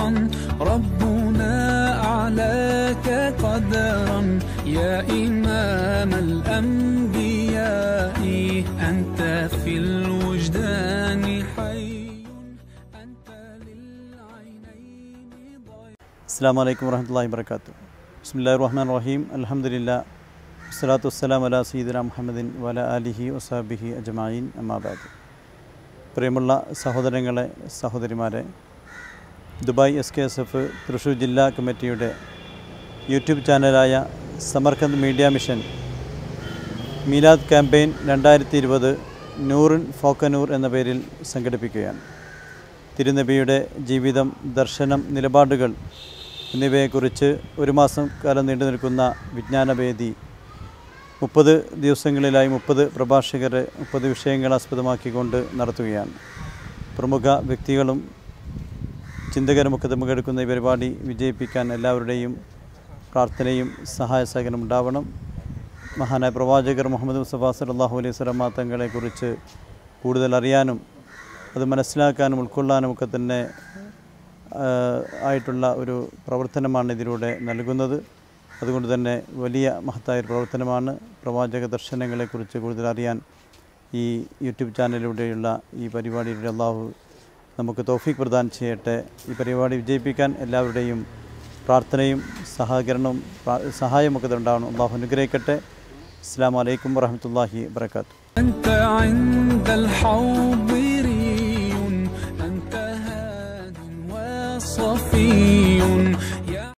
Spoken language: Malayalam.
خيرا ربنا أعلاك قدرا يا إمام الأنبياء أنت في الوجدان حي أنت للعينين ضياء അസ്സാം വലൈക്കും വർഹമത്തല്ലാഹി വർക്കാത്തു ബിസ്മില്ലാ റഹ്മാൻ റഹീം അലഹമുല്ല വസ്സലാത്തു വസ്സലാം അല സീദന മുഹമ്മദിൻ വല അലിഹി വസാബിഹി അജ്മായിൻ അമ്മാബാദ് പ്രിയമുള്ള സഹോദരങ്ങളെ സഹോദരിമാരെ Dubai S K S F Thrissur ജില്ലാ കമ്മിറ്റിയുടെ യൂട്യൂബ് ചാനലായ Samarkand media mission Meelad campaign രണ്ടായിരത്തി ഇരുപത് നൂറിൻ ഫോക്കനൂർ എന്ന പേരിൽ സംഘടിപ്പിക്കുകയാണ് തിരുനബിയുടെ ജീവിതം ദർശനം നിലപാടുകൾ എന്നിവയെക്കുറിച്ച് ഒരു മാസം കാലം നീണ്ടു നിൽക്കുന്ന വിജ്ഞാനവേദി മുപ്പത് ദിവസങ്ങളിലായി മുപ്പത് പ്രഭാഷകരെ മുപ്പത് വിഷയങ്ങൾ ആസ്പദമാക്കിക്കൊണ്ട് നടത്തുകയാണ് പ്രമുഖ വ്യക്തികളും ചിന്തകരുമൊക്കെ പങ്കെടുക്കുന്ന ഈ പരിപാടി വിജയിപ്പിക്കാൻ എല്ലാവരുടെയും പ്രാർത്ഥനയും സഹായ സഹകരണം ഉണ്ടാവണം മഹാനായ പ്രവാചകർ മുഹമ്മദ് മുസ്തഫ സലാഹു അലൈഹി സ്വലമ തങ്ങളെക്കുറിച്ച് കൂടുതൽ അറിയാനും അത് മനസ്സിലാക്കാനും ഉൾക്കൊള്ളാനും ഒക്കെ തന്നെ ആ, ആയിട്ടുള്ള ഒരു പ്രവർത്തനമാണ് ഇതിലൂടെ നൽകുന്നത് അതുകൊണ്ട് തന്നെ വലിയ മഹത്തായ ഒരു പ്രവർത്തനമാണ് പ്രവാചക ദർശനങ്ങളെക്കുറിച്ച് കൂടുതൽ അറിയാൻ ഈ യൂട്യൂബ് ചാനലിലൂടെയുള്ള ഈ പരിപാടിയിലൂടെ അള്ളാഹു നമുക്ക് തോഫീക്ക് പ്രദാനം ചെയ്യട്ടെ ഈ പരിപാടി വിജയിപ്പിക്കാൻ എല്ലാവരുടെയും പ്രാർത്ഥനയും സഹകരണവും പ്രാ- സഹായമൊക്കെ ഉണ്ടാവണം അള്ളാഹു അനുഗ്രഹിക്കട്ടെ അസ്സാം വലൈക്കും വറഹമത്തല്ലാഹി വാത്തു أنت عند الحوض ري أنت هاد وصفي